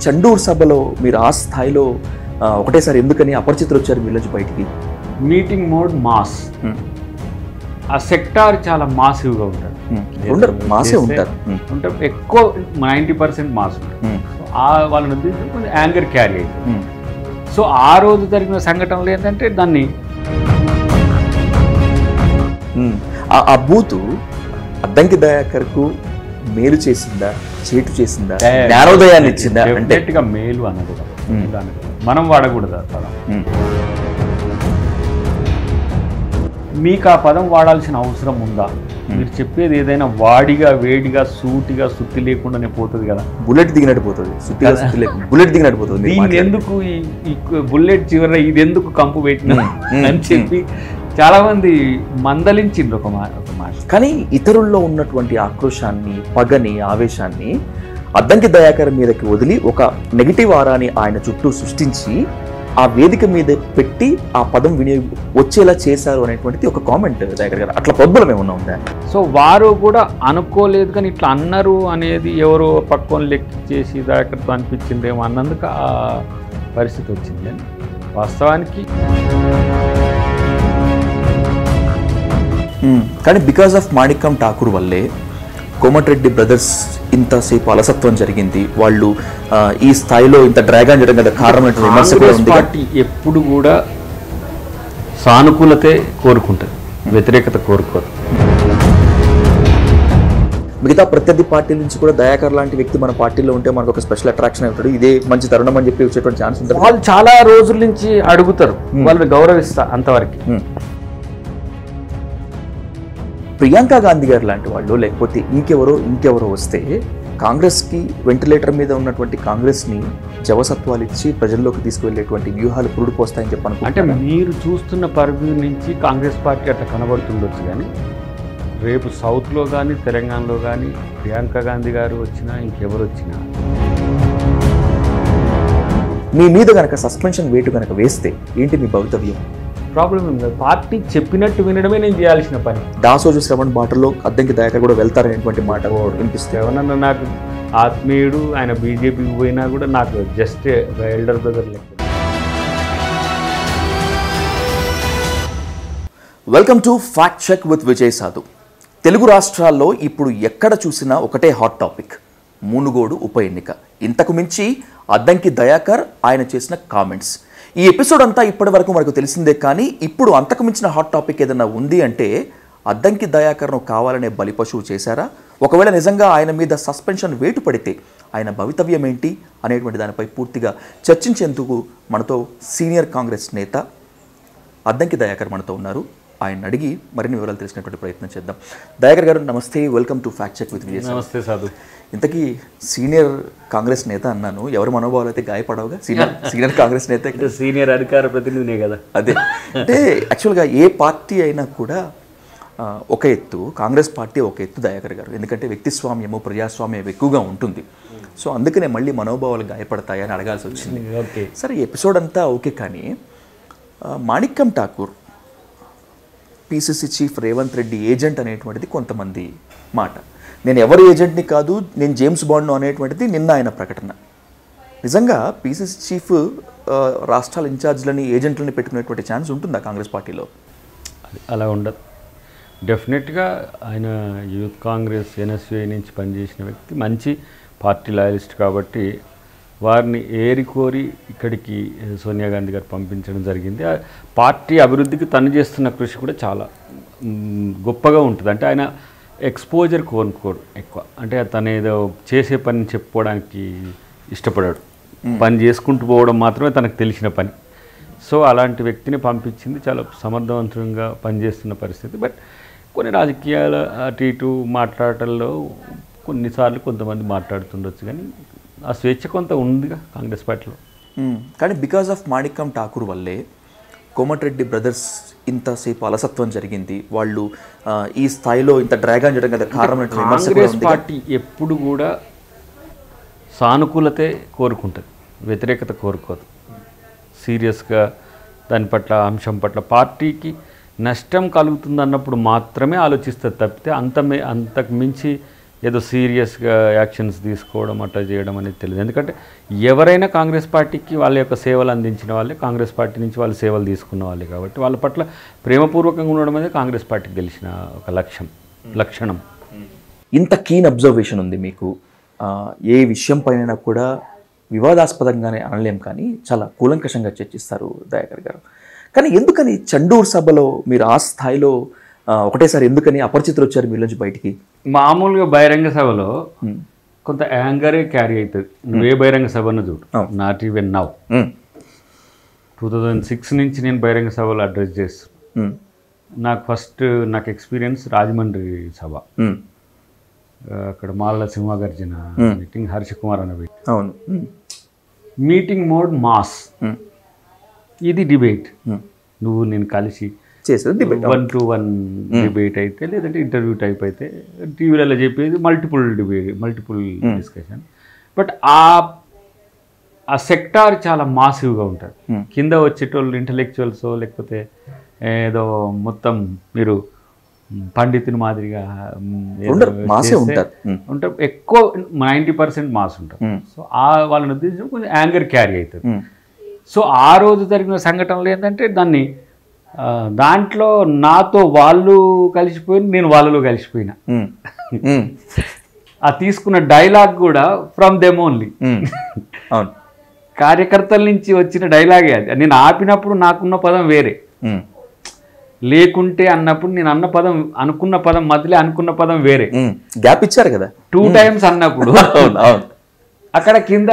చండూరు సభలో మీరు ఆ స్థాయిలో ఆ, ఒకటేసారి ఎందుకని అపరిచితులు వచ్చారు మీ నుంచి బయటికి మీటింగ్ మోడ్ మాస్ ఆ సెక్టార్ చాలా మాసివ్గా ఉంటుంది ఉండరు మాసే చేస్తే ఉంటారు ఉమ్, ఉంటే ఎక్కువ నైంటీ పర్సెంట్ మాస్ ఉంటుంది ఉమ్, సో ఆ వాళ్ళని ఉద్దేశించి కొంచెం యాంగర్ క్యారీ అవుతుంది ఉమ్. సో ఆ రోజు జరిగిన సంఘటనలు ఏంటంటే దాన్ని ఉమ్. ఆ- ఆ బూతు అద్దంకి దయాకర్కు మేలు చేసిందా చేటు చేసిందా జ్ఞానోదయాన్ని ఇచ్చిందా అంటే Definitely గా మేలు అన్నది కాదు. Hmm. మేలు అన్నది కాదు. మనం వాడకూడదు ఆ పదం ఉమ్, మీకు ఆ పదం వాడాల్సిన అవసరం ఉందా మీరు చెప్పేది ఏదైనా వాడిగా వేడిగా సూటిగా సుత్తి లేకుండానే పోతుంది కదా బుల్లెట్ దిగినట్టు పోతుంది సుత్తిగా సుత్తి లేకుండా బుల్లెట్ దిగినట్టు పోతుంది మీరు దీన్ని మాట్లాడితే. ఎందుకు ఈ ఈ బుల్లెట్ చివర ఇది ఎందుకు కంపు పెట్టినా Hmm. Hmm. అని చెప్పి చాలా మంది మందలించిండ్రు ఒక మాట ఒక మాట కానీ ఇతరుల్లో ఉన్నటువంటి ఆక్రోశాన్ని పగని ఆవేశాన్ని అద్దంకి దయాకర్ మీదకి వదిలి ఒక నెగిటివ్ ఆరాని ఆయన చుట్టూ సృష్టించి ఆ వేదిక మీద పెట్టి ఆ పదం వినియోగ వచ్చేలా చేశారు అనేటువంటిది ఒక కామెంట్ దయాకర్ గారు అట్లా ప్రద్బలం ఏమన్నా ఉందా సో వారు కూడా అనుకోలేదు కానీ ఇట్లా అన్నారు అనేది ఎవరో పక్కన లెక్కి చేసి దాకర్తో అనిపించిందేమో అన్నందుకు ఆ పరిస్థితి వచ్చింది అని వాస్తవానికి కానీ బికాస్ ఆఫ్ మాణిక్యం ఠాకూర్ వల్లే కోమటిరెడ్డి బ్రదర్స్ ఇంతసేపు అలసత్వం జరిగింది వాళ్ళు ఆ, ఈ స్థాయిలో ఇంత డ్రాగన్ చేయడం కదా కారణం విమర్శ కూడా కాంగ్రెస్ ఉంది పార్టీ ఎప్పుడు కూడా సానుకూలతే కోరుకుంటుంది వ్యతిరేకత కోరుకోదు మిగతా ప్రత్యర్థి పార్టీ నుంచి కూడా దయాకర్ లాంటి వ్యక్తి మన పార్టీలో ఉంటే మనకు ఒక స్పెషల్ అట్రాక్షన్ అవుతాడు ఇదే మంచి తరుణం అని చెప్పి వచ్చేటువంటి ఛాన్స్ ఉంటుంది వాళ్ళు చాలా రోజుల నుంచి అడుగుతారు వాళ్ళని గౌరవిస్తా అంతవరకు Hmm. ప్రియాంక గాంధీ గారు లాంటి వాళ్ళు లేకపోతే ఇంకెవరో ఇంకెవరో వస్తే కాంగ్రెస్కి వెంటిలేటర్ మీద ఉన్నటువంటి కాంగ్రెస్ని జవసత్వాలు ఇచ్చి ప్రజల్లోకి తీసుకువెళ్ళేటువంటి వ్యూహాలు పురుడు పోస్తాయని చెప్పి అంటే అనుకుంటున్నారా? మీరు చూస్తున్న పరిధి నుంచి కాంగ్రెస్ పార్టీ అట్లా కనబడుతుండొచ్చు కానీ రేపు సౌత్లో కానీ తెలంగాణలో కానీ ప్రియాంక గాంధీ గారు వచ్చినా ఇంకెవరు వచ్చినా మీ మీద గనక సస్పెన్షన్ వేటు గనక వేస్తే ఏంటి మీ భవితవ్యం ప్రాబ్లం ఏం లేదు పార్టీ చెప్పినట్టు వినడమే నేను చేయాల్సిన పని దాసోజు శ్రవణ్ బాటలో అద్దంకి దయాకర్ కూడా వెళ్తారనేటువంటి మాట వినిపిస్తే ఎవరన్నా నాకు ఆత్మీయుడు ఆయన బీజేపీకి పోయినా కూడా నాకు జస్ట్ ఎల్డర్ బ్రదర్ లెక్క welcome to fact check with Vijay Sadhu Telugu రాష్ట్రాల్లో ఇప్పుడు ఎక్కడ చూసినా ఒకటే హాట్ టాపిక్ మునుగోడు ఉప ఎన్నిక ఇంతకు మించి అద్దంకి దయాకర్ ఆయన చేసిన కామెంట్స్ ఈ ఎపిసోడ్ అంతా ఇప్పటి వరకు మనకు తెలిసిందే కానీ ఇప్పుడు అంతకు మించిన హాట్ టాపిక్ ఏదైనా ఉంది అంటే అద్దంకి దయాకర్ను కావాలనే బలిపశువు చేశారా ఒకవేళ నిజంగా ఆయన మీద సస్పెన్షన్ వేటు పడితే ఆయన భవితవ్యం ఏంటి అనేటువంటి దానిపై పూర్తిగా చర్చించేందుకు మనతో సీనియర్ కాంగ్రెస్ నేత అద్దంకి దయాకర్ మనతో ఉన్నారు ఆయన అడిగి మరిన్ని వివరాలు తెలిసినటువంటి ప్రయత్నం చేద్దాం దయాకర్ గారు నమస్తే welcome to fact check with Vijay sir. నమస్తే సాధు ఇంతకీ సీనియర్ కాంగ్రెస్ నేత అన్నాను ఎవరి మనోభావాలు అయితే గాయపడవుగా సీనియర్ సీనియర్ కాంగ్రెస్ నేత అంటే సీనియర్ అధికార ప్రతినిధినే కదా అదే అంటే యాక్చువల్గా ఏ పార్టీ అయినా కూడా ఆ, ఒక ఎత్తు కాంగ్రెస్ పార్టీ ఒక ఎత్తు దయాకర్ గారు ఎందుకంటే వ్యక్తిస్వామ్యము ప్రజాస్వామ్యం ఎక్కువగా ఉంటుంది సో అందుకనే మళ్ళీ మనోభావాలు గాయపడతాయని అడగాల్సి వచ్చింది ఓకే సరే ఈ ఎపిసోడ్ అంతా ఓకే కానీ ఆ, Manickam Thakur PCC chief Revanth Reddy agent అనేటువంటిది కొంతమంది మాట నేను ఎవరి ఏజెంట్ని కాదు నేను జేమ్స్ బాండ్ను అనేటువంటిది నిన్న ఆయన ప్రకటన నిజంగా పీసీసీ చీఫ్ ఆ, రాష్ట్రాల ఇన్ఛార్జ్లని ఏజెంట్లని పెట్టుకునేటువంటి ఛాన్స్ ఉంటుందా కాంగ్రెస్ పార్టీలో అది అలా ఉండదు డెఫినెట్గా ఆయన యూత్ కాంగ్రెస్ ఎన్ఎస్యుఐ నుంచి పనిచేసిన వ్యక్తి మంచి పార్టీ లాయలిస్ట్ కాబట్టి వారిని ఏరి కోరి ఇక్కడికి సోనియా గాంధీ గారు పంపించడం జరిగింది ఆ పార్టీ అభివృద్ధికి తను చేస్తున్న కృషి కూడా చాలా మ్, గొప్పగా ఉంటుంది అంటే ఆయన ఎక్స్పోజర్ కోరుకోడు ఎక్కువ అంటే తను ఏదో చేసే పని చెప్పుకోవడానికి ఇష్టపడాడు పని చేసుకుంటూ పోవడం మాత్రమే తనకు తెలిసిన పని సో అలాంటి వ్యక్తిని పంపించింది చాలా సమర్థవంతంగా పనిచేస్తున్న పరిస్థితి బట్ కొన్ని రాజకీయాల అటు ఇటు మాట్లాడటంలో కొన్నిసార్లు కొంతమంది మాట్లాడుతుండొచ్చు కానీ ఆ స్వేచ్ఛ కొంత ఉందిగా కాంగ్రెస్ పార్టీలో మ్మ్. కానీ బికాస్ ఆఫ్ మాణిక్యం ఠాకూర్ వల్లే కోమటిరెడ్డి బ్రదర్స్ ఇంతసేపు అలసత్వం జరిగింది వాళ్ళు ఆ, ఈ స్థాయిలో ఇంత డ్రాగన్ చేయడం కదా కారణం అనేటువంటి విమర్శ కూడా కాంగ్రెస్ ఉంది పార్టీ ఎప్పుడు కూడా సానుకూలతే కోరుకుంటుంది వ్యతిరేకత కోరుకోదు సీరియస్గా దాని పట్ల అంశం పట్ల పార్టీకి నష్టం కలుగుతుంది అన్నప్పుడు మాత్రమే ఆలోచిస్తుంది తప్పితే అంత మే- అంతకు మించి ఏదో సీరియస్గా యాక్షన్స్ తీసుకోవడం అట్లా చేయడం అనేది తెలియదు ఎందుకంటే ఎవరైనా కాంగ్రెస్ పార్టీకి వాళ్ళ యొక్క సేవలు అందించిన వాళ్ళే కాంగ్రెస్ పార్టీ నుంచి వాళ్ళు సేవలు తీసుకున్న వాళ్ళే కాబట్టి వాళ్ళ పట్ల ప్రేమపూర్వకంగా ఉండడం అనేది కాంగ్రెస్ పార్టీకి గెలిచిన ఒక లక్ష్యం లక్షణం ఇంత కీన్ అబ్జర్వేషన్ ఉంది మీకు ఆ, ఏ విషయం పైన కూడా వివాదాస్పదంగానే అనలేం కానీ చాలా కూలంకషంగా చర్చిస్తారు దయాకర్ గారు కానీ ఎందుకని చండూర్ సభలో మీరు ఆ స్థాయిలో ఆ, ఒకటేసారి ఎందుకని అపరిచితులు వచ్చారు మీ నుంచి బయటికి మామూలుగా బహిరంగ సభలో కొంత యాంగరే క్యారీ అవుతుంది నువ్వే బహిరంగ సభను చూడు not even now um, two thousand six నుంచి నేను బహిరంగ సభలు అడ్రస్ చేస్తాను ఉమ్, నాకు ఫస్ట్ నాకు ఎక్స్పీరియన్స్ రాజమండ్రి సభ ఉమ్, ఆ, అక్కడ మాల సింహగర్జన మీటింగ్ హర్ష కుమార్ అన్న మీటింగ్ అవును ఉమ్, మీటింగ్ మోడ్ మాస్ ఉమ్, ఇది డిబేట్ ఉమ్. నువ్వు నేను కలిసి చేసేది debate. One to one debate అయితే లేదంటే ఇంటర్వ్యూ టైప్ అయితే టీవీలలో చెప్పేది multiple debate multiple discussion but ఆ ఆ సెక్టార్ చాలా మాసివ్గా ఉంటుంది Hmm. కింద వచ్చేటోళ్ళు ఇంటలెక్చువల్స్ లేకపోతే ఏదో మొత్తం మీరు పండితుని మాదిరిగా మ్, ఏదో ఉండరు, మాసే చేస్తే ఉంటారు. Hmm. ఉంటారు ఎక్కువ నైంటీ పర్సెంట్ మాస్ ఉంటారు Hmm. సో ఆ వాళ్ళని ఉద్దేశించి కొంచెం యాంగర్ క్యారీ అవుతుంది ఉమ్, సో ఆ రోజు జరిగిన సంఘటనలు ఏంటంటే దాన్ని ఆ, దాంట్లో నాతో వాళ్ళు కలిసిపోయి నేను వాళ్ళలో కలిసిపోయినా ఉమ్, ఉమ్, ఆ తీసుకున్న డైలాగ్ కూడా ఫ్రమ్ దెమ్ ఓన్లీ ఉమ్. అవును కార్యకర్తల నుంచి వచ్చిన డైలాగే అది నేను ఆపినప్పుడు నాకున్న పదం వేరే ఉమ్, లేకుంటే అన్నప్పుడు నేను అన్న పదం అనుకున్న పదం మధ్యలో అనుకున్న పదం వేరే ఉమ్. గ్యాప్ ఇచ్చారు కదా టూ టైమ్స్ అన్నప్పుడు అవును అవును అక్కడ కింద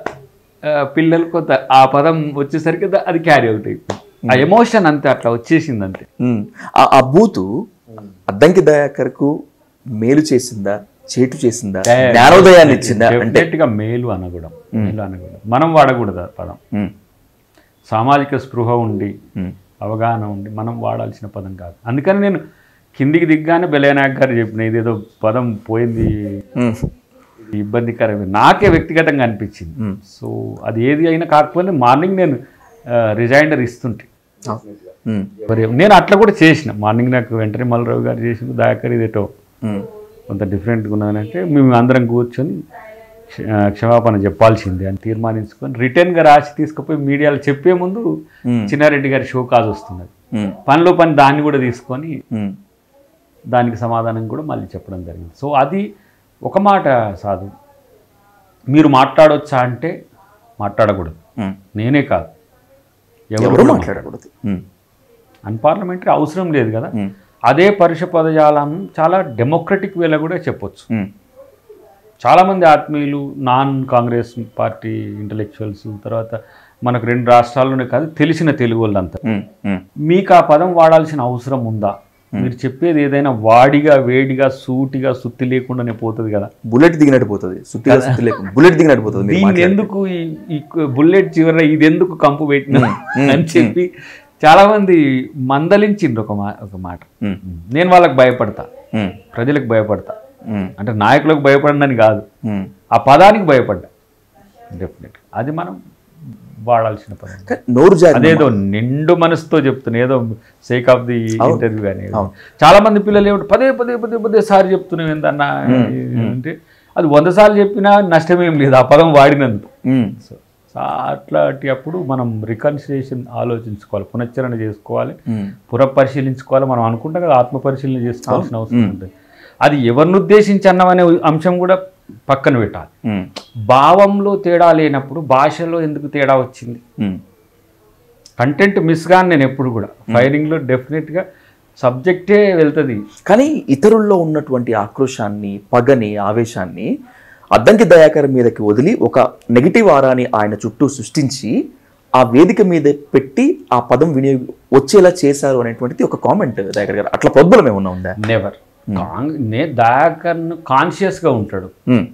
ఆ, పిల్లలు కొంత ఆ పదం వచ్చేసరికి ద- అది క్యారీ అవుట్ అయిపోయింది ఆ ఎమోషన్ అంతే అట్లా వచ్చేసింది అంతే ఉమ్. ఆ- ఆ బూతు అద్దంకి దయాకర్కు మేలు చేసిందా చేటు చేసిందా జ్ఞానోదయాన్ని ఇచ్చిందా అంటే డెఫినెట్ గా మేలు అనకూడదు మేలు అనకూడదు మనం వాడకూడదు ఆ పదం ఉమ్, సామాజిక స్పృహ ఉండి ఉమ్, అవగాహన ఉండి మనం వాడాల్సిన పదం కాదు అందుకని నేను కిందికి దిగ్గానే బెలయనాయక్ గారు చెప్పిన ఇదేదో పదం పోయింది ఉమ్, ఇది ఇబ్బందికరమైంది నాకే వ్యక్తిగతంగా అనిపించింది ఉమ్. సో అది ఏది అయినా కాకపోతే మార్నింగ్ నేను రిజైండర్ ఇస్తుంటే ఉమ్, మరి నేను అట్లా కూడా చేసిన మార్నింగ్ నాకు వెంటనే మల్లరావు గారు చేసిన దాకర్ ఇదేటో ఉమ్, కొంత డిఫరెంట్గా ఉన్నదంటే మేము అందరం కూర్చొని క్ష- ఆ, క్షమాపణ చెప్పాల్సిందే అని తీర్మానించుకొని రిటర్న్గా రాసి తీసుకుపోయి మీడియాలో చెప్పే ముందు ఉమ్, చిన్నారెడ్డి గారి షో కాజ్ వస్తున్నది ఉమ్, పనిలో పని దాన్ని కూడా తీసుకొని ఉమ్, దానికి సమాధానం కూడా మళ్ళీ చెప్పడం జరిగింది సో అది ఒక మాట సాధు మీరు మాట్లాడొచ్చా అంటే మాట్లాడకూడదు ఉమ్. నేనే కాదు ఎవరు ఎవరు మాట్లాడకూడదు ఉమ్, అన్పార్లమెంటరీ అవసరం లేదు కదా ఉమ్, అదే పరుష పదజాలం చాలా డెమోక్రటిక్ వేలో కూడా చెప్పొచ్చు ఉమ్, చాలామంది ఆత్మీయులు నాన్ కాంగ్రెస్ పార్టీ ఇంటలెక్చువల్స్ తర్వాత మనకు రెండు రాష్ట్రాల్లోనే కాదు తెలిసిన తెలుగు వాళ్ళంతా ఉమ్, ఉమ్, మీకు ఆ పదం వాడాల్సిన అవసరం ఉందా మీరు చెప్పేది ఏదైనా వాడిగా వేడిగా సూటిగా సుత్తి లేకుండానే పోతుంది కదా బుల్లెట్ దిగినట్టు పోతుంది సుత్తిగా సుత్తి లేకుండా బుల్లెట్ దిగినట్టు పోతుంది మీరు దీన్ని మాట్లాడితే. ఎందుకు ఈ ఈ బుల్లెట్ చివర ఇది ఎందుకు కంపు పెట్టినా అని చెప్పి చాలా మంది మందలించిండ్రు ఒక మా ఒక మాట ఉమ్, నేను వాళ్ళకి భయపడతా ఉమ్, ప్రజలకు భయపడతా ఉమ్, అంటే నాయకులకు భయపడనని కాదు ఉమ్. ఆ పదానికి భయపడ్డా డెఫినెట్ అది మనం వాడాల్సిన పదం కానీ నోరు జారి అదేదో నిండు మనసుతో చెప్తున్నా ఏదో సేక్ ఆఫ్ ది ఇంటర్వ్యూ కానీ చాలా మంది పిల్లలు ఏమిటి పదే పదే పదే పదే సారి చెప్తున్నావు ఏందన్నా అంటే అది వంద సార్లు చెప్పినా నష్టమేం లేదు ఆ పదం వాడినందుకు ఉమ్, సో సో అట్లాంటి అప్పుడు మనం రికన్సిలేషన్ ఆలోచించుకోవాలి పునశ్చరణ చేసుకోవాలి ఉమ్, పునఃపరిశీలించుకోవాలి మనం అనుకుంటాం కదా ఆత్మ పరిశీలన చేసుకోవాల్సిన అవసరం ఉంటుంది అది ఎవరిని ఉద్దేశించి అన్నమనే అంశం కూడా పక్కన పెట్టాలి ఉమ్, భావంలో తేడా లేనప్పుడు భాషలో ఎందుకు తేడా వచ్చింది ఉమ్, కంటెంట్ మిస్ కాను నేను ఎప్పుడు కూడా ఫైరింగ్లో డెఫినెట్గా సబ్జెక్టే వెళ్తుంది కానీ ఇతరుల్లో ఉన్నటువంటి ఆక్రోశాన్ని పగని ఆవేశాన్ని అద్దంకి దయాకర్ మీదకి వదిలి ఒక నెగిటివ్ ఆరాని ఆయన చుట్టూ సృష్టించి ఆ వేదిక మీద పెట్టి ఆ పదం వినియోగ వచ్చేలా చేశారు అనేటువంటిది ఒక కామెంట్ దయాకర్ గారు అట్లా ప్రొద్దులం ఏమన్నా ఉందా నెవర్ కాంగ్ నే దయాకర్ను కాన్షియస్గా ఉంటాడు ఉమ్,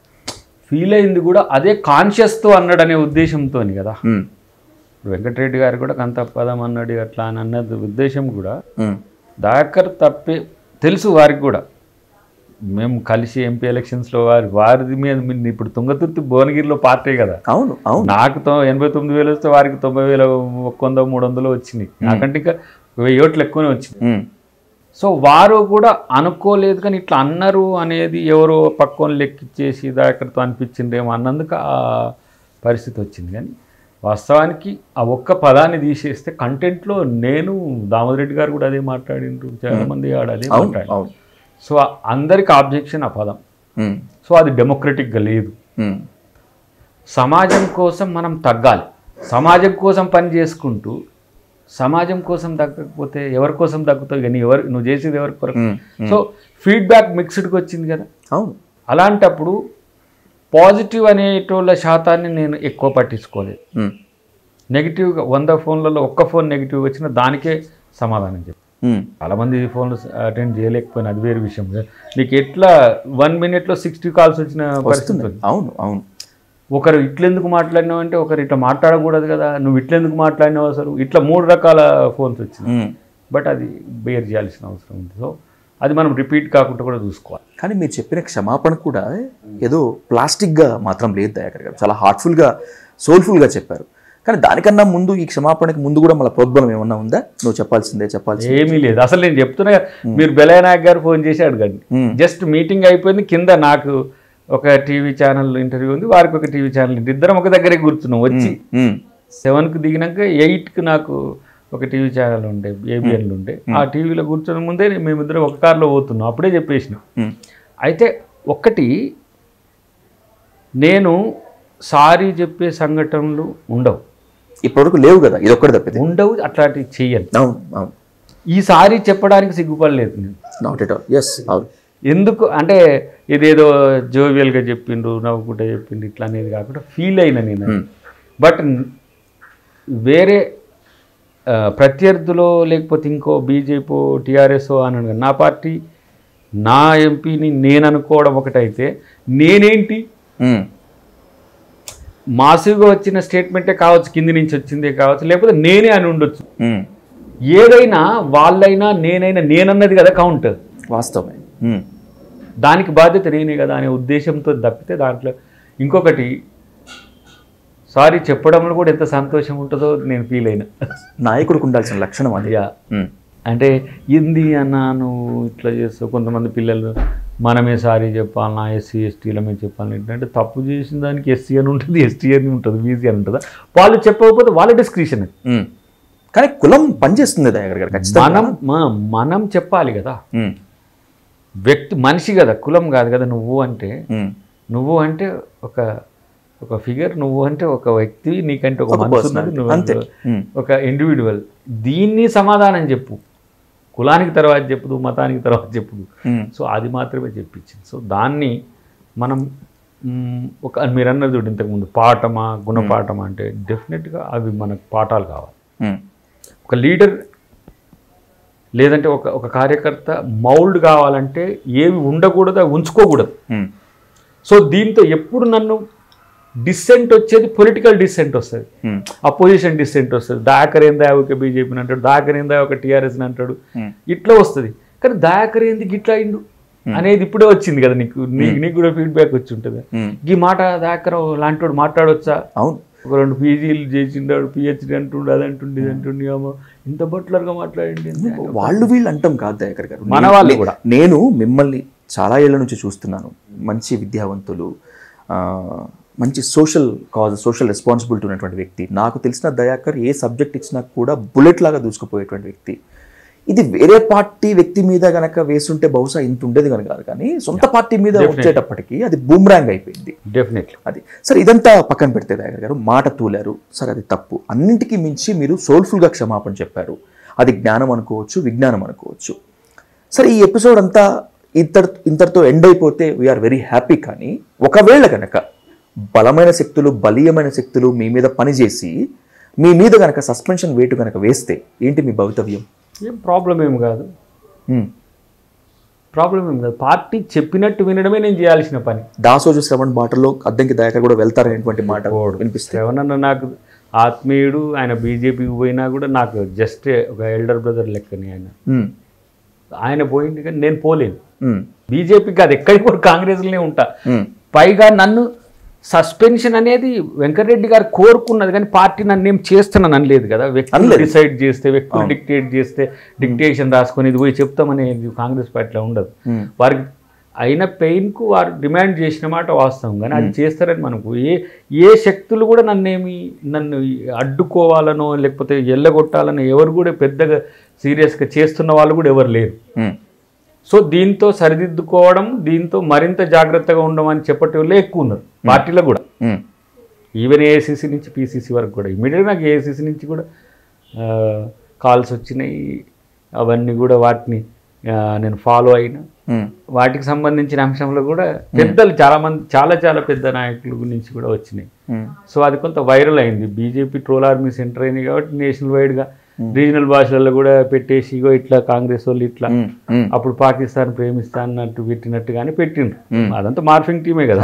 ఫీల్ అయింది కూడా అదే కాన్షియస్తో అన్నాడు అనే ఉద్దేశంతో కదా ఉమ్, ఇప్పుడు వెంకటరెడ్డి గారు కూడా కంత పదం అన్నాడు అట్లా అని అన్నది ఉద్దేశం కూడా ఉమ్, దయాకర్ తప్పే తెలుసు వారికి కూడా మేము కలిసి ఎంపీ ఎలక్షన్స్లో వారి వారి మీద మీ- ఇప్పుడు తుంగతుర్తి భువనగిరిలో పార్టీ కదా అవును అవును నాకు తొ ఎనభై తొమ్మిది వేలు వస్తే వారికి తొంభై వేల ఒక్క వంద మూడు వందలు వచ్చినాయి నాకంటే ఇంకా వెయ్యి ఓట్లు ఎక్కువనే వచ్చింది ఉమ్, సో వారు కూడా అనుకోలేదు కానీ ఇట్లా అన్నారు అనేది ఎవరో పక్కన లెక్కిచ్చేసి దాకరితో అనిపించిందేమో అన్నందుకు ఆ పరిస్థితి వచ్చింది కానీ వాస్తవానికి ఆ ఒక్క పదాన్ని తీసేస్తే కంటెంట్లో నేను దామోదరెడ్డి గారు కూడా అదే మాట్లాడిండ్రు చాలామంది ఆడ అదే అవును మాట్లాడారు అవును సో అందరికి ఆబ్జెక్షన్ ఆ పదం ఉమ్, సో అది డెమోక్రటిక్గా లేదు ఉమ్, సమాజం కోసం మనం తగ్గాలి సమాజం కోసం పని చేసుకుంటూ సమాజం కోసం తగ్గకపోతే ఎవరి కోసం తగ్గుతావు కానీ ఎవరు నువ్వు చేసేది ఎవరి కొరకు ఉమ్, సో ఫీడ్బ్యాక్ మిక్స్డ్కి వచ్చింది కదా అవును అలాంటప్పుడు పాజిటివ్ అనేటోళ్ళ శాతాన్ని నేను ఎక్కువ పట్టించుకోలేదు ఉమ్, నెగిటివ్గా వంద ఫోన్లలో ఒక్క ఫోన్ నెగిటివ్ వచ్చినా దానికే సమాధానం చెప్పి ఉమ్, చాలామంది ఫోన్లు అటెండ్ చేయలేకపోయినా అది వేరే విషయం నీకు ఎట్లా వన్ మినిట్లో సిక్స్టీ కాల్స్ వచ్చిన పరిస్థితి వస్తుంది అవును అవును ఒకరు ఇట్లెందుకు మాట్లాడినావు అంటే ఒకరు ఇట్లా మాట్లాడకూడదు కదా నువ్వు ఇట్లెందుకు మాట్లాడినావు అసలు ఇట్లా మూడు రకాల ఫోన్స్ వచ్చినాయి ఉమ్. బట్ అది బేర్ చేయాల్సిన అవసరం ఉంది సో అది మనం రిపీట్ కాకుండా కూడా చూసుకోవాలి కానీ మీరు చెప్పిన క్షమాపణ కూడా ఏదో ప్లాస్టిక్గా మాత్రం లేదు దయాకర్ గారు చాలా హార్ట్ఫుల్గా సోల్ఫుల్గా చెప్పారు కానీ దానికన్నా ముందు ఈ క్షమాపణకి ముందు కూడా మళ్ళీ ప్రోద్బలం ఏమన్నా ఉందా నువ్వు చెప్పాల్సిందే చెప్పాల్సిందే ఏమీ లేదు అసలు నేను చెప్తున్నా కదా, మీరు బెలయనాయక్ గారు ఫోన్ చేసి అడగండి మ్మ్. జస్ట్ మీటింగ్ అయిపోయింది కింద నాకు ఒక టీవీ ఛానల్ ఇంటర్వ్యూ ఉంది వారికి ఒక టీవీ ఛానల్ ఇంటర్వ్యూ ఇద్దరం ఒక దగ్గరే కూర్చున్నాం వచ్చి ఉమ్, సెవెన్కి దిగినాక ఎయిట్కి నాకు ఒక టీవీ ఛానల్ ఉండే ఏబిఎన్లు ఉండే ఆ టీవీలో కూర్చొని ముందే మేమిద్దరం ఒక కార్లో పోతున్నాం అప్పుడే చెప్పేసినాం ఉమ్, అయితే ఒక్కటి నేను సారీ చెప్పే సంఘటనలు ఉండవు ఇప్పటివరకు లేవు కదా ఇది ఒక్కటి తప్పితే ఉండవు అట్లాంటివి చెయ్యను అవును అవును ఈ సారీ చెప్పడానికి సిగ్గుపడలేదు నేను నాట్ ఎట్ ఆల్ ఎస్ అవును ఎందుకు అంటే ఇదేదో జోవియల్గా చెప్పిండ్రు నవ్వుకుంటే చెప్పిండ్రు ఇట్లా అనేది కాకుండా ఫీల్ అయినా నేను Hmm. బట్ వేరే ఆ, ప్రత్యర్థులో లేకపోతే ఇంకో బీజేపీ టీఆర్ఎస్ అని అనగా నా పార్టీ నా ఎంపీని నేను అనుకోవడం ఒకటైతే నేనేంటి ఉమ్, మాసివ్గా వచ్చిన స్టేట్మెంటే కావచ్చు కింది నుంచి వచ్చిందే కావచ్చు లేకపోతే నేనే అని ఉండొచ్చు ఉమ్, ఏదైనా వాళ్ళైనా నేనైనా నేనన్నది కదా కౌంట్ వాస్తవమే ఉమ్, దానికి బాధ్యత నేనే కదా అనే ఉద్దేశంతో తప్పితే దాంట్లో ఇంకొకటి సారీ చెప్పడంలో కూడా ఎంత సంతోషం ఉంటుందో నేను ఫీల్ అయినా నాయకుడికి ఉండాల్సిన లక్షణం అది యా ఉమ్, అంటే ఏంది అన్న నువ్వు ఇట్లా చేస్తావు కొంతమంది పిల్లలు మనమే సారీ చెప్పాలన్నా ఎస్సీ ఎస్టీలమే చెప్పాలని అంటే తప్పు చేసిన దానికి ఎస్సీ అని ఉంటుంది ఎస్టీ అని ఉంటుంది బీసీ అని ఉంటుందా వాళ్ళు చెప్పకపోతే వాళ్ళ డిస్క్రిప్షన్ ఉమ్. కానీ కులం పనిచేస్తుంది దయాకర్ గారు ఖచ్చితంగా మనం మ- మనం చెప్పాలి కదా ఉమ్, వ్యక్తి మనిషి కదా కులం కాదు కదా నువ్వు అంటే ఉమ్, నువ్వు అంటే ఒక ఒక ఫిగర్ నువ్వు అంటే ఒక వ్యక్తి నీకంటే ఒక ఒక మనసు personality. ఉన్నది నువ్వు అంతే. ఉమ్, ఒక ఇండివిజువల్ దీన్ని సమాధానం చెప్పు కులానికి తర్వాత చెప్పదు మతానికి తర్వాత చెప్పదు ఉమ్, సో అది మాత్రమే చెప్పించింది సో దాన్ని మనం మ్, ఒక మీరు అన్నది చూడు ఇంతకుముందు పాఠమా గుణపాఠమా అంటే డెఫినెట్గా అవి మనకు పాఠాలు కావాలి ఉమ్, ఒక లీడర్ లేదంటే ఒక ఒక కార్యకర్త మౌల్డ్ కావాలంటే ఏవి ఉండకూడదు అవి ఉంచుకోకూడదు ఉమ్, సో దీంతో ఎప్పుడు నన్ను డిస్సెంట్ వచ్చేది పొలిటికల్ డిస్సెంట్ వస్తుంది ఉమ్, అపోజిషన్ డిస్సెంట్ వస్తుంది దాకరేందా ఒక బీజేపీని అంటాడు దాకరేందా ఒక టీఆర్ఎస్ని అంటాడు ఉమ్. ఇట్లా వస్తుంది కానీ దాకరేంది గిట్లా అయిండు అనేది ఇప్పుడే వచ్చింది కదా నీకు నీకు నీకు కూడా ఫీడ్బ్యాక్ వచ్చి ఉంటుంది ఉమ్. ఈ మాట దాకర లాంటి మాట్లాడొచ్చా అవును ఒక రెండు పీజీలు చేసిండాడు పిహెచ్డి అంటుండు అది అంటుండు ఇది అంటుండు ఏమో ఇంత బట్లర్గా మాట్లాడండి ఏంది? వాళ్ళు వీళ్ళు అంటాం కాదు దయాకర్ గారు మన నేను- వాళ్ళు నే- కూడా. నేను మిమ్మల్ని చాలా ఏళ్ళ నుంచి చూస్తున్నాను మంచి విద్యావంతులు ఆ, మంచి సోషల్ కాజ్ సోషల్ రెస్పాన్సిబిలిటీ ఉన్నటువంటి వ్యక్తి నాకు తెలిసిన దయాకర్ ఏ సబ్జెక్ట్ ఇచ్చినా కూడా బుల్లెట్ లాగా దూసుకుపోయేటువంటి వ్యక్తి ఇది వేరే పార్టీ వ్యక్తి మీద గనక వేసుంటే బహుశా ఇంత ఉండేది కనుక కాదు కానీ సొంత పార్టీ మీద వచ్చేటప్పటికి అది బూమ్రాంగ్ అయిపోయింది డెఫినెట్లీ అది సరే ఇదంతా పక్కన పెడితే దయాకర్ గారు మాట తూలారు సరే అది తప్పు అన్నింటికీ మించి మీరు సోల్ఫుల్గా క్షమాపణ చెప్పారు అది జ్ఞానం అనుకోవచ్చు విజ్ఞానం అనుకోవచ్చు సరే ఈ ఎపిసోడ్ అంతా ఇంతర్ ఇంతటితో ఎండ్ అయిపోతే వీఆర్ వెరీ హ్యాపీ కానీ ఒకవేళ గనక బలమైన శక్తులు బలీయమైన శక్తులు మీ మీద పనిచేసి మీ మీద గనక సస్పెన్షన్ వేటు గనక వేస్తే ఏంటి మీ భవితవ్యం ఏం ప్రాబ్లం ఏం కాదు హ్మ్. ప్రాబ్లం ఏం కాదు పార్టీ చెప్పినట్టు వినడమే నేను చేయాల్సిన పని దాసోజు శ్రవణ్ బాటలో అద్దంకి దయాకర్ కూడా వెళ్తారనేటువంటి మాట వినిపిస్తే ఎవరన్నా నాకు ఆత్మీయుడు ఆయన బీజేపీకి పోయినా కూడా నాకు జస్ట్ ఒక ఎల్డర్ బ్రదర్ లెక్కని ఆయన హ్మ్. ఆయన పోయింది కానీ నేను పోలేను హ్మ్. బీజేపీకి అది ఎక్కడికి కూడా కాంగ్రెస్లోనే ఉంటా హ్మ్. పైగా నన్ను సస్పెన్షన్ అనేది వెంకటరెడ్డి గారు కోరుకున్నది కానీ పార్టీ నన్ను ఏం చేస్తున్నాను అనలేదు కదా వ్యక్తులు అనలేదు. డిసైడ్ చేస్తే వ్యక్తులు డిక్టేట్ చేస్తే డిక్టేషన్ రాసుకొని ఇది పోయి చెప్తామనేది కాంగ్రెస్ పార్టీలో ఉండదు మ్మ్. వారికి అయిన పెయిన్కు వారు డిమాండ్ చేసిన మాట వాస్తవం కానీ అది చేస్తారని మనకు ఏ ఏ శక్తులు కూడా నన్నేమి నన్ను అడ్డుకోవాలనో లేకపోతే ఎల్లగొట్టాలనో ఎవరు కూడా పెద్దగా సీరియస్గా చేస్తున్న వాళ్ళు కూడా ఎవరు లేరు మ్మ్. సో దీంతో సరిదిద్దుకోవడం దీంతో మరింత జాగ్రత్తగా ఉండడం అని చెప్పటం వల్ల ఎక్కువ ఉన్నారు పార్టీలో కూడా మ్మ్. ఈవెన్ ఏఐసిసి నుంచి పీసీసీ వరకు కూడా ఇమీడియట్గా నాకు ఏఐసిసి నుంచి కూడా కాల్స్ వచ్చినాయి అవన్నీ కూడా వాటిని ఆ, నేను ఫాలో అయినా మ్మ్. వాటికి సంబంధించిన అంశంలో కూడా పెద్దలు చాలా మంది చాలా చాలా పెద్ద నాయకుల గురించి కూడా వచ్చినాయి మ్మ్. సో అది కొంత వైరల్ అయింది బీజేపీ ట్రోల్ ఆర్మీ సెంటర్ అయింది కాబట్టి నేషనల్ వైడ్గా రీజనల్ భాషలలో కూడా పెట్టేసి ఇగో ఇట్లా కాంగ్రెస్ వాళ్ళు ఇట్లా మ్మ్. మ్మ్. అప్పుడు పాకిస్తాన్ ప్రేమిస్తా అన్నట్టు పెట్టినట్టుగానే పెట్టిండ్రు అదంతా మార్ఫింగ్ టీమే కదా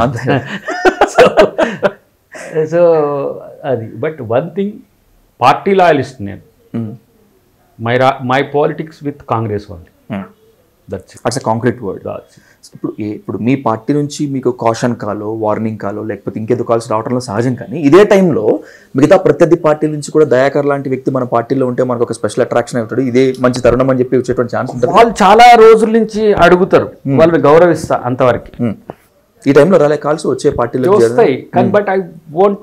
సో అది but one thing party loyalist నేను మ్మ్. మై రా మై పాలిటిక్స్ విత్ కాంగ్రెస్ వాళ్ళు మ్మ్. దట్స్ అట్స్ కాంక్రీట్ వర్డ్ ఇప్పుడు ఏ- ఇప్పుడు మీ పార్టీ నుంచి మీకు కాషన్ కాలో వార్నింగ్ కాలో లేకపోతే ఇంకేదో కాల్స్ రావడంలో సహజం కానీ ఇదే టైంలో మిగతా ప్రత్యర్థి పార్టీ నుంచి కూడా దయాకర్ లాంటి వ్యక్తి మన పార్టీలో ఉంటే మనకు ఒక స్పెషల్ అట్రాక్షన్ అవుతాడు ఇదే మంచి తరుణం అని చెప్పి వచ్చేటువంటి ఛాన్స్ ఉంటుంది వాళ్ళు చాలా రోజుల నుంచి అడుగుతారు వాళ్ళని గౌరవిస్తా అంతవరకు మ్మ్. ఈ టైంలో రాలే కాల్స్ వచ్చే పార్టీలో వస్తాయి కానీ but I won't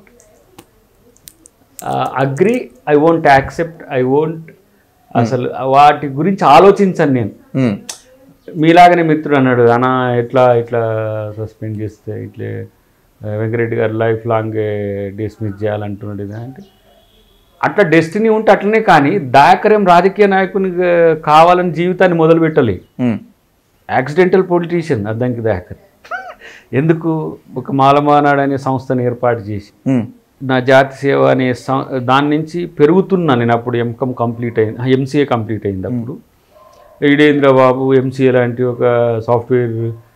agree I won't accept I won't అసలు వాటి గురించి ఆలోచించను నేను మ్మ్. మీలాగనే మిత్రుడు అన్నాడు అన్న ఎట్లా ఇట్లా సస్పెండ్ చేస్తే ఇట్లే ఆ, వెంకరెడ్డి గారు లైఫ్ లాంగ్ డిస్మిస్ చేయాలంటున్నాడు ఇది అంటే అట్లా డెస్టినీ ఉంటే అట్లనే కానీ దాయకరేం రాజకీయ నాయకుని కావాలని జీవితాన్ని మొదలు పెట్టాలి మ్మ్. యాక్సిడెంటల్ పొలిటీషియన్ అద్దంకి దయాకర్ ఎందుకు ఒక మాలమానాడు అనే సంస్థను ఏర్పాటు చేసి మ్మ్. నా జాతి సేవ అనే సం- దాని నుంచి పెరుగుతున్నా నేను అప్పుడు ఎంకమ్ కంప్లీట్ అయింది ఎంసీఏ కంప్లీట్ అయింది అప్పుడు ఈడేంద్ర బాబు ఎంసీఏ లాంటి ఒక సాఫ్ట్వేర్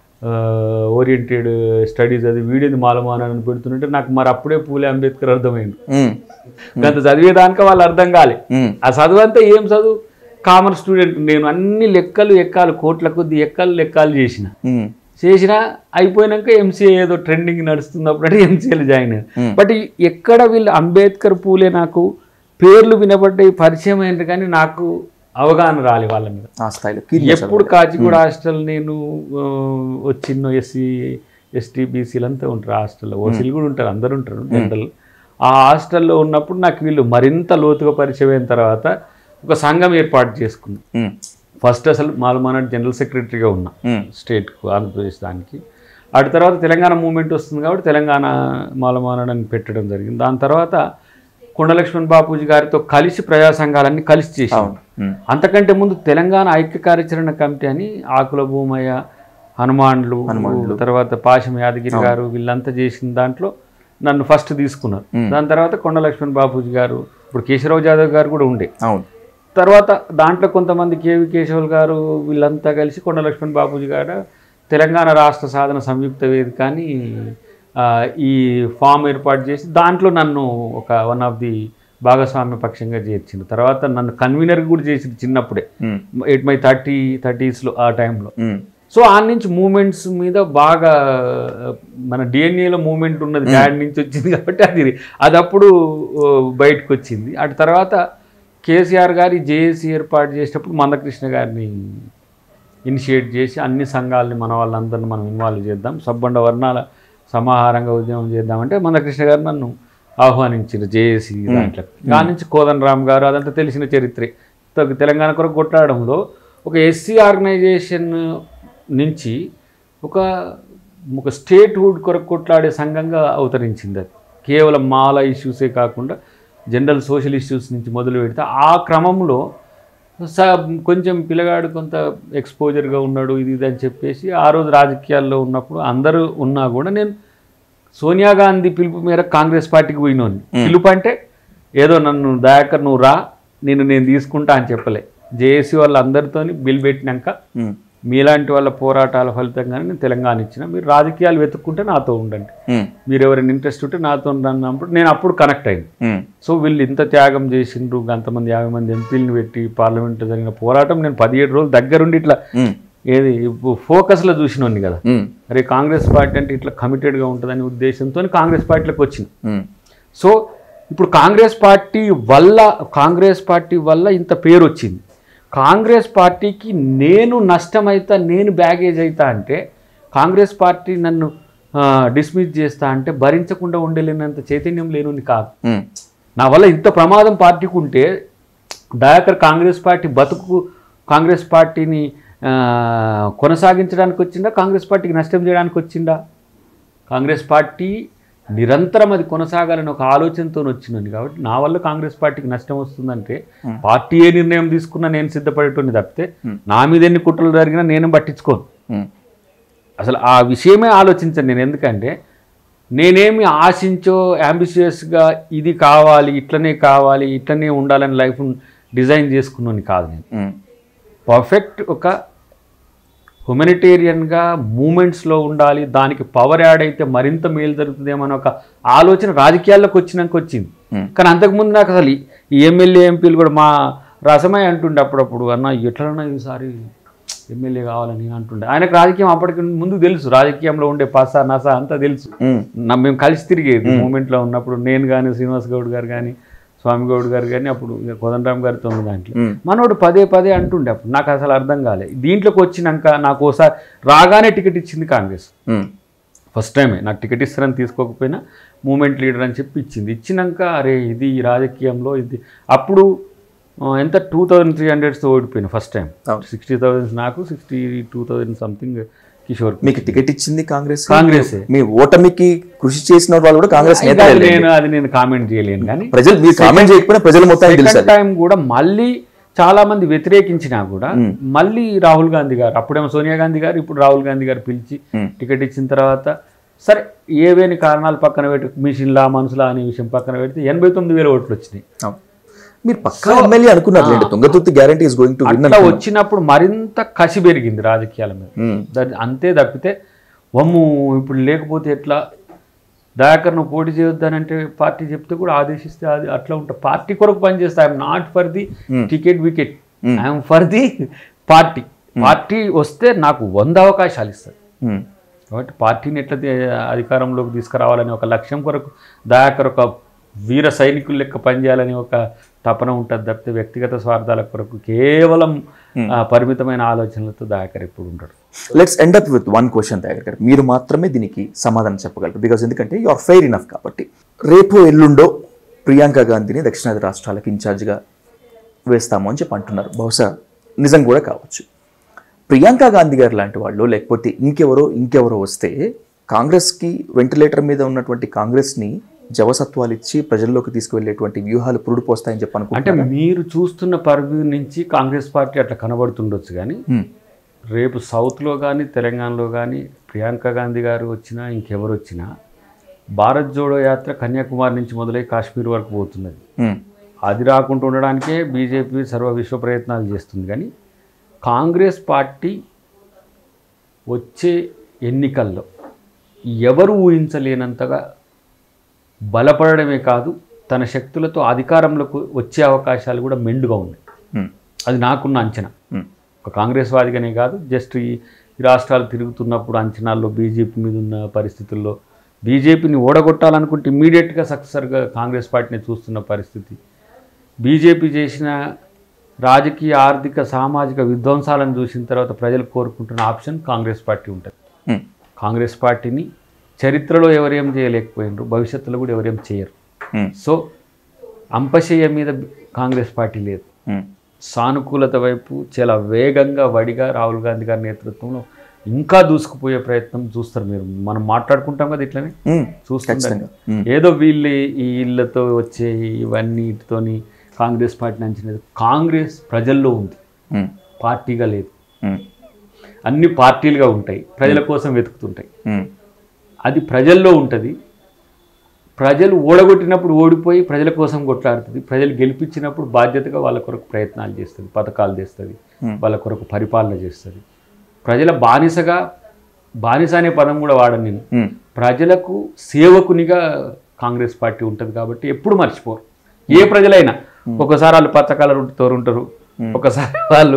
ఓరియంటెడ్ స్టడీస్ అది వీడింది మాలమానాన్ని పెడుతుంటే నాకు మరి అప్పుడే పూలే అంబేద్కర్ అర్థమైంది మ్మ్. గంత చదివేదానిక వాళ్ళు అర్థం కాలే మ్మ్. ఆ చదువు అంతా ఏం చదువు కామర్స్ స్టూడెంట్ నేను అన్ని లెక్కలు ఎక్కాలు కోట్ల కొద్ది ఎక్కలు లెక్కలు చేసిన మ్మ్. చేసిన అయిపోయినాక ఎంసీఏ ఏదో ట్రెండింగ్ నడుస్తుంది అప్పుడంటే ఎంసీఏలో జాయిన్ అయ్యాను Hmm. బట్ ఈ- ఎక్కడ వీళ్ళు అంబేద్కర్ పూలే నాకు పేర్లు వినబడ్డాయి పరిచయం అయింది కానీ నాకు అవగాహన రాలే వాళ్ళ మీద ఆ స్థాయిలో కీర్తి ఎప్పుడు కాచిగూడ హాస్టల్ నేను ఆ, వచ్చిన ఎస్సీ ఎస్టీ బీసీలు అంతా ఉంటారు హాస్టల్లో ఓసీలు కూడా ఉంటారు అందరు ఉంటారు జనరల్ ఆ హాస్టల్లో ఉన్నప్పుడు నాకు వీళ్ళు మరింత లోతుగా పరిచయం అయిన తర్వాత ఒక సంఘం ఏర్పాటు చేసుకున్నాను మ్మ్. ఫస్ట్ అసలు మాలమానాడు జనరల్ సెక్రటరీగా ఉన్నా మ్మ్. స్టేట్కు ఆంధ్రప్రదేశ్ దానికి అటు తర్వాత తెలంగాణ మూమెంట్ వస్తుంది కాబట్టి తెలంగాణ మాలమానాడు అని పెట్టడం జరిగింది దాని తర్వాత కొండలక్ష్మణ్ బాపూజీ గారితో కలిసి ప్రజా సంఘాలన్నీ కలిసి చేసాం అవును మ్మ్. అంతకంటే ముందు తెలంగాణ ఐక్య కార్యాచరణ కమిటీ అని ఆకుల భూమయ్య హనుమాన్లు తర్వాత పాశం యాదగిరి గారు వీళ్ళంతా చేసిన దాంట్లో నన్ను ఫస్ట్ తీసుకున్నారు దాని తర్వాత కొండ లక్ష్మణ్ బాపూజీ గారు ఇప్పుడు కేశవరావు జాదవ్ గారు కూడా ఉండే అవును తర్వాత దాంట్లో కొంతమంది కేవి కేశవులు గారు వీళ్ళంతా కలిసి కొండ లక్ష్మణ్ బాపూజీ గారు తెలంగాణ రాష్ట్ర సాధన సంయుక్త వేదిక అని ఆ, ఈ ఫామ్ ఏర్పాటు చేసి దాంట్లో నన్ను ఒక వన్ ఆఫ్ ది భాగస్వామ్య పక్షంగా చేర్చింది తర్వాత నన్ను కన్వీనర్ కూడా చేసింది చిన్నప్పుడే మ్మ్. ఎయిట్ మై థర్టీ థర్టీస్లో ఆ టైంలో మ్మ్. సో ఆ నుంచి మూమెంట్స్ మీద బాగా మన డిఎన్ఏలో మూమెంట్ ఉన్నది డాడ్ నుంచి వచ్చింది కాబట్టి అది అది అప్పుడు ఓ, బయటకు వచ్చింది అటు తర్వాత కేసీఆర్ గారి జేఏసీ ఏర్పాటు చేసేటప్పుడు మందకృష్ణ గారిని ఇనిషియేట్ చేసి అన్ని సంఘాలని మన వాళ్ళందరిని మనం ఇన్వాల్వ్ చేద్దాం సబ్బండ వర్ణాల సమాహారంగా ఉద్యమం చేద్దామంటే మందకృష్ణ గారు నన్ను ఆహ్వానించారు జేఏసీ దాంట్లో దాని నుంచి కోదన్ రామ్ గారు అదంతా తెలిసిన చరిత్రే తె- తెలంగాణ కొరకు కొట్లాడడంలో ఒక ఎస్సీ ఆర్గనైజేషన్ నుంచి ఒక ఒక స్టేట్ హుడ్ కొరకు కొట్లాడే సంఘంగా అవతరించింది అది కేవలం మాల ఇష్యూసే కాకుండా జనరల్ సోషల్ ఇష్యూస్ నుంచి మొదలు పెడితే ఆ క్రమంలో స కొంచెం పిల్లగాడు కొంత ఎక్స్పోజర్గా ఉన్నాడు ఇది ఇది అని చెప్పేసి ఆ రోజు రాజకీయాల్లో ఉన్నప్పుడు అందరూ ఉన్నా కూడా నేను సోనియా గాంధీ పిలుపు మేర కాంగ్రెస్ పార్టీకి పోయినోని పిలుపు అంటే ఏదో నన్ను దయాకర్ నువ్వు రా నేను నేను తీసుకుంటా అని చెప్పలే జేఏసీ వాళ్ళందరితో బిల్ పెట్టినాక మ్మ్. మీలాంటి వాళ్ళ పోరాటాల ఫలితంగానే నేను తెలంగాణ ఇచ్చిన మీరు రాజకీయాలు వెతుక్కుంటే నాతో ఉండండి మ్మ్. మీరు ఎవరైనా ఇంట్రెస్ట్ ఉంటే నాతో ఉండండి అన్నప్పుడు నేను అప్పుడు కనెక్ట్ అయింది మ్మ్. సో వీళ్ళు ఇంత త్యాగం చేసిండ్రు అంతమంది యాభై మంది ఎంపీలను పెట్టి పార్లమెంట్లో జరిగిన పోరాటం నేను పదిహేడు రోజులు దగ్గరుండి ఇట్లా మ్మ్. ఏది ఫోకస్లో చూసినోని కదా ఉమ్, అరే కాంగ్రెస్ పార్టీ అంటే ఇట్లా కమిటెడ్గా ఉంటుందనే ఉద్దేశంతో కాంగ్రెస్ పార్టీలోకి వచ్చింది ఉమ్, సో ఇప్పుడు కాంగ్రెస్ పార్టీ వల్ల కాంగ్రెస్ పార్టీ వల్ల ఇంత పేరు వచ్చింది కాంగ్రెస్ పార్టీకి నేను నష్టమైతా నేను బ్యాగేజ్ అవుతా అంటే కాంగ్రెస్ పార్టీ నన్ను డిస్మిస్ చేస్తా అంటే భరించకుండా ఉండలేనంత చైతన్యం లేనుని కాదు ఉమ్, నా వల్ల ఇంత ప్రమాదం పార్టీకి ఉంటే దయాకర్ కాంగ్రెస్ పార్టీ బతుకు కాంగ్రెస్ పార్టీని ఆ, కొనసాగించడానికి వచ్చిందా కాంగ్రెస్ పార్టీకి నష్టం చేయడానికి వచ్చిందా కాంగ్రెస్ పార్టీ నిరంతరం అది కొనసాగాలని ఒక ఆలోచనతో వచ్చిందండి కాబట్టి నా వల్ల కాంగ్రెస్ పార్టీకి నష్టం వస్తుందంటే పార్టీ ఏ నిర్ణయం తీసుకున్నా నేను సిద్ధపడేటోని తప్పితే నా మీద ఎన్ని కుట్రలు జరిగినా నేను పట్టించుకోను ఉమ్, అసలు ఆ విషయమే ఆలోచించను నేను ఎందుకంటే నేనేమి ఆశించో అంబిషియస్గా ఇది కావాలి ఇట్లనే కావాలి ఇట్లనే ఉండాలని లైఫ్ డిజైన్ చేసుకున్నాను కాదు నేను ఉమ్, పర్ఫెక్ట్ ఒక హ్యుమానిటేరియన్గా మూమెంట్స్లో ఉండాలి దానికి పవర్ యాడ్ అయితే మరింత మేలు జరుగుతుందేమో అని ఒక ఆలోచన రాజకీయాల్లోకి వచ్చినాక వచ్చింది Hmm. కానీ అంతకుముందు నాకు అసలు ఈ ఎమ్మెల్యే ఎంపీలు కూడా మా రసమయ్య అంటుండే అప్పుడప్పుడు అన్న ఎట్లన్నా ఈసారి ఎమ్మెల్యే కావాలని అంటుండే ఆయనకు రాజకీయం అప్పటికి ముందు తెలుసు రాజకీయంలో ఉండే పస నస అంతా తెలుసు ఉమ్, నా మేము కలిసి తిరిగేది మూమెంట్లో ఉన్నప్పుడు నేను కానీ శ్రీనివాస్ గౌడ్ గారు కానీ స్వామి గౌడ్ గారు కానీ అప్పుడు ఇక కోదండరామ్ గారితో ఉన్న దాంట్లో ఉమ్, మనోడు పదే పదే అంటుండే అప్పుడు నాకు అసలు అర్థం కాలే దీంట్లోకి వచ్చినాక నాకు ఓసారి రాగానే టికెట్ ఇచ్చింది కాంగ్రెస్ ఉమ్, ఫస్ట్ టైమే నాకు టికెట్ ఇస్తారని తీసుకోకపోయినా మూమెంట్ లీడర్ అని చెప్పి ఇచ్చింది ఇచ్చినాక అరే ఇది ఈ రాజకీయంలో ఇది అప్పుడు ఆ, ఎంత టూ థౌజండ్ త్రీ హండ్రెడ్స్తో ఓడిపోయినా ఫస్ట్ టైం అవును. సిక్స్టీ థౌజండ్స్ నాకు sixty two thousand something Kishore మీకు టికెట్ ఇచ్చింది కాంగ్రెస్ కాంగ్రెసే మీ ఓటమికి కృషి చేసిన వాళ్ళు కూడా కాంగ్రెస్ ఇంకా నేతలే అది నేను అది నేను కామెంట్ చేయలేను కానీ ప్రజలు మీరు కామెంట్ చేయకపోయినా ప్రజలు మొత్తం తెలుసు సెకండ్ టైం కూడా మళ్ళీ చాలా మంది వ్యతిరేకించినా కూడా మళ్ళీ రాహుల్ గాంధీ గారు అప్పుడేమో సోనియా గాంధీ గారు ఇప్పుడు రాహుల్ గాంధీ గారు పిలిచి Hmm. టికెట్ ఇచ్చిన తర్వాత సరే ఏవేని కారణాలు పక్కన పెట్టి మిషన్లా మనుషులా అనే విషయం పక్కన పెడితే ఎనభై తొమ్మిది వేల ఓట్లు వచ్చినాయి అవును. మీరు పక్కా ఎమ్మెల్యే అనుకున్నారు Thungathurthi guarantee is going to win అట్లా వచ్చినప్పుడు మరింత కసి పెరిగింది రాజకీయాల మీద దాన్ని అంతే తప్పితే వమ్ము ఇప్పుడు లేకపోతే ఎట్లా దయాకర్ నువ్వు పోటీ చేయొద్దానంటే పార్టీ చెప్తే కూడా ఆదేశిస్తే అది అట్లా ఉంటా పార్టీ కొరకు పనిచేస్తా I'm not for the ticket wicket I'm for the party party వస్తే నాకు వంద అవకాశాలు ఇస్తుంది కాబట్టి పార్టీని ఎట్లా దే- అధికారంలోకి తీసుకురావాలని ఒక లక్ష్యం కొరకు దయాకర్ ఒక వీర సైనికుల లెక్క పనిచేయాలని ఒక తపన ఉంటుంది తప్పితే వ్యక్తిగత స్వార్థాల కొరకు కేవలం ఆ, పరిమితమైన ఆలోచనలతో దయాకర్ ఇప్పుడు ఉంటాడు let's end up with one question Dayakar garu మీరు మాత్రమే దీనికి సమాధానం చెప్పగలరు బికాజ్ ఎందుకంటే యు ఆర్ ఫెయిర్ ఇనఫ్ కాబట్టి రేపు ఎల్లుండో ప్రియాంక గాంధీని దక్షిణాది రాష్ట్రాలకు ఇన్ఛార్జ్గా వేస్తాము అని చెప్పి అంటున్నారు బహుశా నిజం కూడా కావచ్చు ప్రియాంక గాంధీ గారు లాంటి వాళ్ళు లేకపోతే ఇంకెవరో ఇంకెవరో వస్తే కాంగ్రెస్కి వెంటిలేటర్ మీద ఉన్నటువంటి కాంగ్రెస్ని జవసత్వాలు ఇచ్చి ప్రజల్లోకి తీసుకువెళ్ళేటువంటి వ్యూహాలు పురుడు పోస్తాయని చెప్పి అంటే అనుకుంటున్నారు మీరు చూస్తున్న పరిధి నుంచి కాంగ్రెస్ పార్టీ అట్లా కనబడుతుండొచ్చు కానీ రేపు సౌత్లో కానీ తెలంగాణలో కానీ ప్రియాంక గాంధీ గారు వచ్చినా ఇంకెవరు వచ్చినా భారత్ జోడో యాత్ర కన్యాకుమారి నుంచి మొదలై కాశ్మీర్ వరకు పోతున్నది అది రాకుండా ఉండడానికే బీజేపీ సర్వ విశ్వ ప్రయత్నాలు చేస్తుంది కానీ కాంగ్రెస్ పార్టీ వచ్చే ఎన్నికల్లో ఎవరు ఊహించలేనంతగా బలపడడమే కాదు తన శక్తులతో అధికారంలోకి వచ్చే అవకాశాలు కూడా మెండుగా ఉన్నాయి అది నాకున్న అంచనా ఒక కాంగ్రెస్ వాదిగానే కాదు జస్ట్ ఈ ఈ రాష్ట్రాలు తిరుగుతున్నప్పుడు అంచనాల్లో బీజేపీ మీద ఉన్న పరిస్థితుల్లో బీజేపీని ఓడగొట్టాలనుకుంటే ఇమ్మీడియట్గా సక్సెసర్గా కాంగ్రెస్ పార్టీని చూస్తున్న పరిస్థితి బీజేపీ చేసిన రాజకీయ ఆర్థిక సామాజిక విధ్వంసాలను చూసిన తర్వాత ప్రజలు కోరుకుంటున్న ఆప్షన్ కాంగ్రెస్ పార్టీ ఉంటుంది కాంగ్రెస్ పార్టీని చరిత్రలో ఎవరేం చేయలేకపోయినారు భవిష్యత్తులో కూడా ఎవరేం చేయరు సో అంపశయ్య మీద కాంగ్రెస్ పార్టీ లేదు సానుకూలత వైపు చాలా వేగంగా వడిగా రాహుల్ గాంధీ గారి నేతృత్వంలో ఇంకా దూసుకుపోయే ప్రయత్నం చూస్తారు మీరు మనం మాట్లాడుకుంటాం కదా ఇట్లనే చూస్తుంటాం ఖచ్చితంగా. ఏదో వీళ్ళు ఈ ఇళ్ళతో వచ్చే ఇవన్నిటితోని కాంగ్రెస్ పార్టీని అంచలేదు కాంగ్రెస్ ప్రజల్లో ఉంది పార్టీగా లేదు అన్ని పార్టీలుగా ఉంటాయి ప్రజల కోసం వెతుకుతుంటాయి అది ప్రజల్లో ఉంటుంది ప్రజలు ఓడగొట్టినప్పుడు ఓడిపోయి ప్రజల కోసం కొట్లాడుతుంది ప్రజలు గెలిపించినప్పుడు బాధ్యతగా వాళ్ళ కొరకు ప్రయత్నాలు చేస్తుంది పథకాలు చేస్తుంది వాళ్ళ కొరకు పరిపాలన చేస్తుంది ప్రజల బానిసగా బానిస అనే పదం కూడా వాడను నేను ప్రజలకు సేవకునిగా కాంగ్రెస్ పార్టీ ఉంటుంది కాబట్టి ఎప్పుడు మర్చిపోరు ఏ ప్రజలైనా ఒకసారి వాళ్ళు పచ్చకాల తోరుంటారు ఒకసారి వాళ్ళు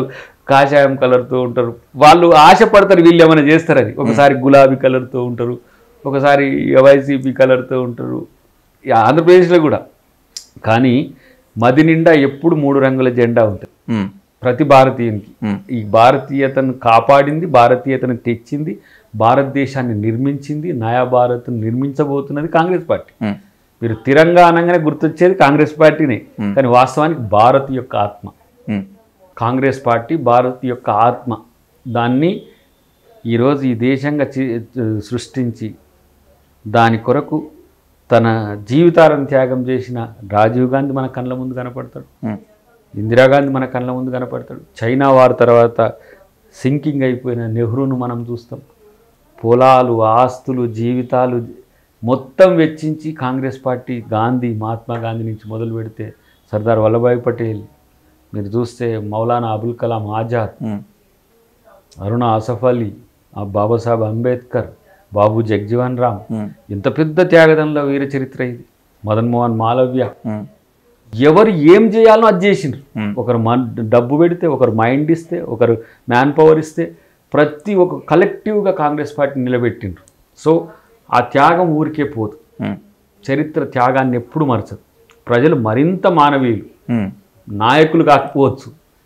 కాషాయం కలర్తో ఉంటారు వాళ్ళు ఆశపడతారు వీళ్ళు ఏమైనా చేస్తారని ఒకసారి గులాబీ కలర్తో ఉంటారు ఒకసారి వైసీపీ కలర్తో ఉంటారు ఈ ఆంధ్రప్రదేశ్లో కూడా కానీ మది నిండా ఎప్పుడు మూడు రంగుల జెండా ఉంటుంది ఉమ్, ప్రతి భారతీయునికి ఈ భారతీయతను కాపాడింది భారతీయతను తెచ్చింది భారతదేశాన్ని నిర్మించింది నయా భారత్ నిర్మించబోతున్నది కాంగ్రెస్ పార్టీ ఉమ్, మీరు తిరంగా అనగానే గుర్తొచ్చేది కాంగ్రెస్ పార్టీనే కానీ వాస్తవానికి భారత్ యొక్క ఆత్మ ఉమ్, కాంగ్రెస్ పార్టీ భారత్ యొక్క ఆత్మ దాన్ని ఈరోజు ఈ దేశంగా చి- సృష్టించి దాని కొరకు తన జీవితాలను త్యాగం చేసిన రాజీవ్ గాంధీ మన కళ్ళ ముందు కనపడతాడు ఉమ్, ఇందిరాగాంధీ మన కళ్ళ ముందు కనపడతాడు చైనా వార్ తర్వాత సింకింగ్ అయిపోయిన నెహ్రూను మనం చూస్తాం పొలాలు ఆస్తులు జీవితాలు మొత్తం వెచ్చించి కాంగ్రెస్ పార్టీ గాంధీ మహాత్మా గాంధీ నుంచి మొదలు పెడితే సర్దార్ వల్లభాయ్ పటేల్ మీరు చూస్తే మౌలానా అబుల్ కలాం ఆజాద్ ఉమ్, అరుణ ఆసఫ్ అలీ ఆ బాబాసాహెబ్ అంబేద్కర్ బాబు జగ్జీవన్ రామ్ ఉమ్, ఇంత పెద్ద త్యాగదంలో వీర చరిత్ర ఇది మదన్ మోహన్ మాలవ్య ఉమ్, ఎవరు ఏం చేయాలో అది చేసిండ్రు Hmm. ఒకరు మన్ డబ్బు పెడితే ఒకరు మైండ్ ఇస్తే ఒకరు మ్యాన్ పవర్ ఇస్తే ప్రతి ఒక్క కలెక్టివ్గా కాంగ్రెస్ పార్టీ నిలబెట్టిండ్రు సో ఆ త్యాగం ఊరికే పోదు ఉమ్, చరిత్ర త్యాగాన్ని ఎప్పుడు మరచదు ప్రజలు మరింత మానవీయులు ఉమ్, నాయకులు కాకపోవచ్చు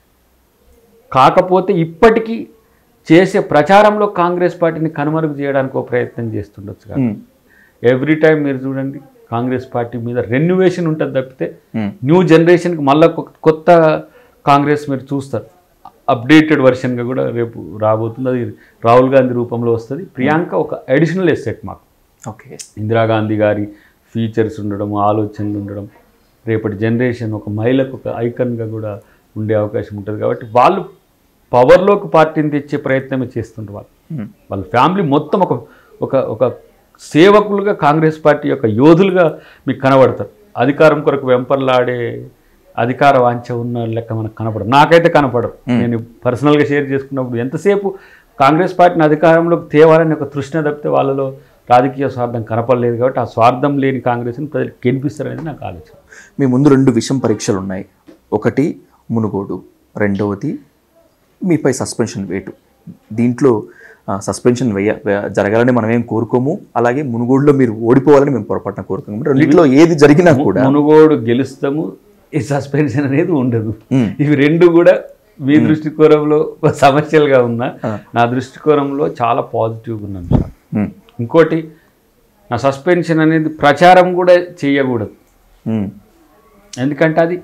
కాకపోతే ఇప్పటికీ చేసే ప్రచారంలో కాంగ్రెస్ పార్టీని కనుమరుగు చేయడానికి ఒక ప్రయత్నం చేస్తుండొచ్చు కానీ ఉమ్, ఎవ్రీ టైం మీరు చూడండి కాంగ్రెస్ పార్టీ మీద రెన్యువేషన్ ఉంటుంది తప్పితే ఉమ్, న్యూ జనరేషన్కి మళ్ళీ కొత్త కాంగ్రెస్ మీరు చూస్తారు అప్డేటెడ్ వర్షన్గా కూడా రేపు రాబోతుంది అది రాహుల్ గాంధీ రూపంలో వస్తుంది ప్రియాంక ఒక అడిషనల్ ఎస్సెట్ మాకు ఓకే ఇందిరాగాంధీ గారి ఫీచర్స్ ఉండడం ఆలోచనలు ఉండడం రేపటి జనరేషన్ ఒక మహిళకు ఒక ఐకన్గా కూడా ఉండే అవకాశం ఉంటుంది కాబట్టి వాళ్ళు పవర్లోకి పార్టీని తెచ్చే ప్రయత్నమే చేస్తుంటారు వాళ్ళు ఉమ్, వాళ్ళ ఫ్యామిలీ మొత్తం ఒక ఒక ఒక సేవకులుగా కాంగ్రెస్ పార్టీ యొక్క యోధులుగా మీకు కనబడతారు అధికారం కొరకు వెంపర్లాడే అధికార వాంఛ ఉన్న లెక్క మనకు కనపడరు నాకైతే కనపడరు నేను పర్సనల్గా షేర్ చేసుకున్నప్పుడు ఎంతసేపు కాంగ్రెస్ పార్టీని అధికారంలోకి తేవాలని ఒక తృష్ణ తప్పితే వాళ్ళలో రాజకీయ స్వార్థం కనపడలేదు కాబట్టి ఆ స్వార్థం లేని కాంగ్రెస్ని ప్రజలకు గెలిపిస్తారనేది నాకు ఆలోచన మీ ముందు రెండు విషం పరీక్షలు ఉన్నాయి ఒకటి మునుగోడు రెండవది మీపై సస్పెన్షన్ వేటు దీంట్లో సస్పెన్షన్ వేయ వే- జరగాలని మనం ఏం కోరుకోము అలాగే మునుగోడులో మీరు ఓడిపోవాలని మేము పొరపాటున కోరుకోము రెండింటిలో ఏది జరిగినా కూడా మునుగోడు గెలుస్తాము ఈ సస్పెన్షన్ అనేది ఉండదు మ్మ్. ఇవి రెండు కూడా మీ దృష్టికోణంలో సమస్యలుగా ఉన్నా నా దృష్టికోణంలో చాలా పాజిటివ్గా ఉన్నాను సార్ ఉమ్, ఇంకోటి నా సస్పెన్షన్ అనేది ప్రచారం కూడా చేయకూడదు ఉమ్, ఎందుకంటే అది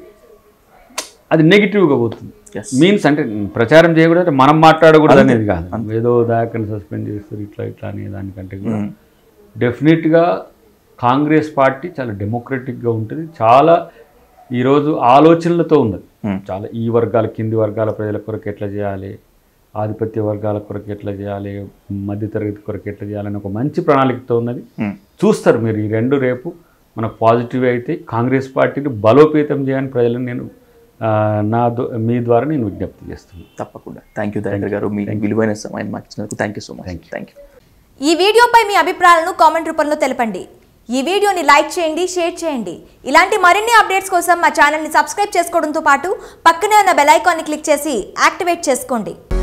అది నెగిటివ్గా పోతుంది Yes. మీన్స్ అంటే ప్రచారం చేయకూడదు అంటే మనం మాట్లాడకూడదు అనేది కాదు ఏదో దాకా సస్పెండ్ చేస్తారు ఇట్లా ఇట్లా అనే దానికంటే కూడా ఉమ్, డెఫినెట్గా కాంగ్రెస్ పార్టీ చాలా డెమోక్రటిక్గా ఉంటుంది చాలా ఈరోజు ఆలోచనలతో ఉన్నది Hmm. చాలా ఈ వర్గాల కింది వర్గాల ప్రజల కొరకు ఎట్లా చేయాలి ఆధిపత్య వర్గాల కొరకు ఎట్లా చేయాలి మధ్యతరగతి కొరకు ఎట్లా చేయాలని ఒక మంచి ప్రణాళికతో ఉన్నది ఉమ్. చూస్తారు మీరు ఈ రెండు రేపు మనకు పాజిటివ్ అయితే కాంగ్రెస్ పార్టీని బలోపేతం చేయని ప్రజలను నేను ఆ, నా దో- మీ ద్వారా నేను విజ్ఞప్తి చేస్తున్నాను తప్పకుండా థ్యాంక్ యూ దయాకర్ గారు మీ విలువైన సమయం మాకు ఇచ్చినందుకు thank you so much thank you ఈ వీడియోపై మీ అభిప్రాయాలను కామెంట్ రూపంలో తెలపండి ఈ వీడియోని లైక్ చేయండి షేర్ చేయండి ఇలాంటి మరిన్ని అప్డేట్స్ కోసం మా ఛానల్ని సబ్స్క్రైబ్ చేసుకోవడంతో పాటు పక్కనే ఉన్న బెల్ ఐకాన్ని క్లిక్ చేసి యాక్టివేట్ చేసుకోండి